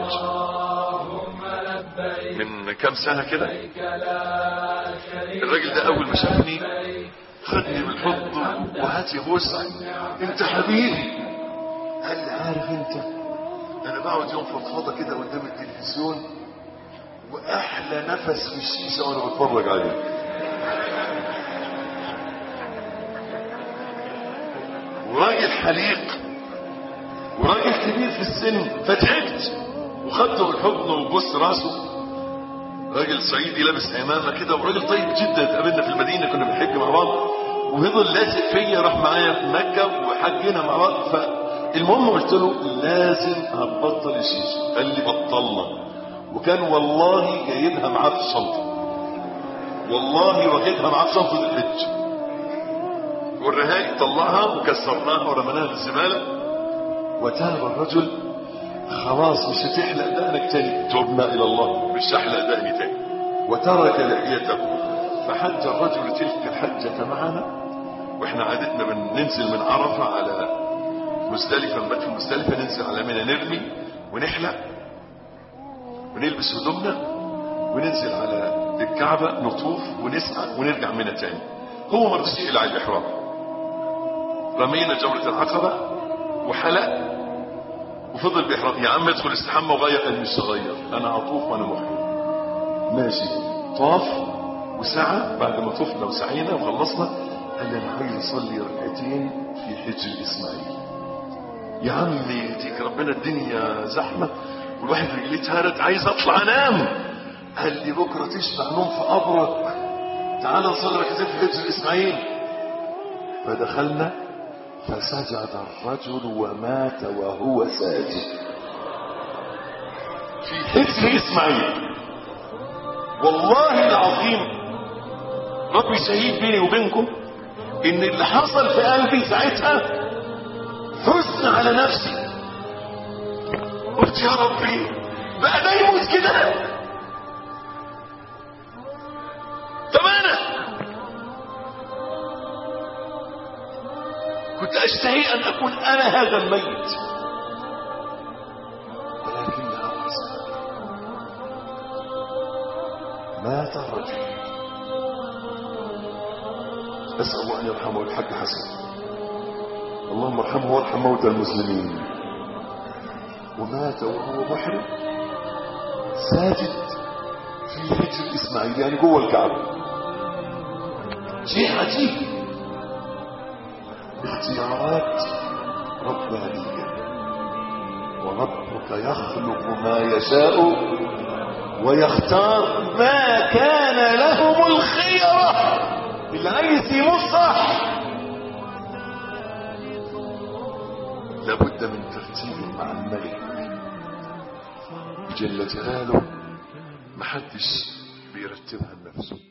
الحج من كام سنة كده الراجل ده اول ما شافني خدني بالحضن وهات يا بوس انت حبيبي قال لي عارف انت انا بقعد يوم فضفضه كده قدام التلفزيون واحلى نفس في الشيشه وانا بتفرج عليه وراجل حليق وراجل كبير في السن فتعبت وخدته بالحضن وبص راسه راجل صعيدي لابس عمامه كده وراجل طيب جدا اتقابلنا في المدينه كنا بنحج مع بعض وفضل لازق فيا راح معايا في مكه وحجينا مع بعض فالمهم قلت له لازم هتبطل الشيشه قال لي بطلنا وكان والله جايبها معاه في الشنطه والله واخدها معاه في شنطه الحج والرهائي طلعها وكسرناها ورميناها في الزباله وتاب الرجل خلاص مش هتحلق دقنك تاني تبنا الى الله مش هحلق دقني تاني وترك لحيته فحج الرجل تلك الحجة معنا واحنا عادتنا بننزل من عرفة على مزدلفة نبات في مزدلفة ننزل على منى نرمي ونحلق ونلبس هدومنا وننزل على الكعبة نطوف ونسعى ونرجع منى تاني هو مرضيش يقلع الإحرام رمينا جمرة العقبة وحلق وفضل بإحرام يا عم ادخل استحمى وغير قال مش هغير انا هطوف وانا محرم ماشي طاف وسعى بعد ما طفنا وسعينا وخلصنا قال لي انا عايز اصلي ركعتين في حجر اسماعيل يا عمي يديك ربنا الدنيا زحمه والواحد رجليه اتهرت عايز اطلع انام قال لي بكره تشبع نوم في قبرك تعال نصلي ركعتين في حجر اسماعيل فدخلنا فسجد الرجل ومات وهو ساجد في حجر اسماعيل والله العظيم ربي شهيد بيني وبينكم ان اللي حصل في قلبي ساعتها حزن على نفسي قلت يا ربي بقى ده يموت كده طب انا كنت اشتهي ان اكون انا هذا الميت ولكنها حصلت مات الرجل اسال الله ان يرحمه الحاج حسن اللهم ارحمه وارحم موتى المسلمين ومات وهو محرم ساجد في حجر اسماعيل يعني جوه الكعبه شيء عجيب اختيارات ربانية وربك يخلق ما يشاء ويختار ما كان لهم الخيرة اللي عايز يموت صح لابد من ترتيب مع الملك جل جلاله محدش بيرتبها لنفسه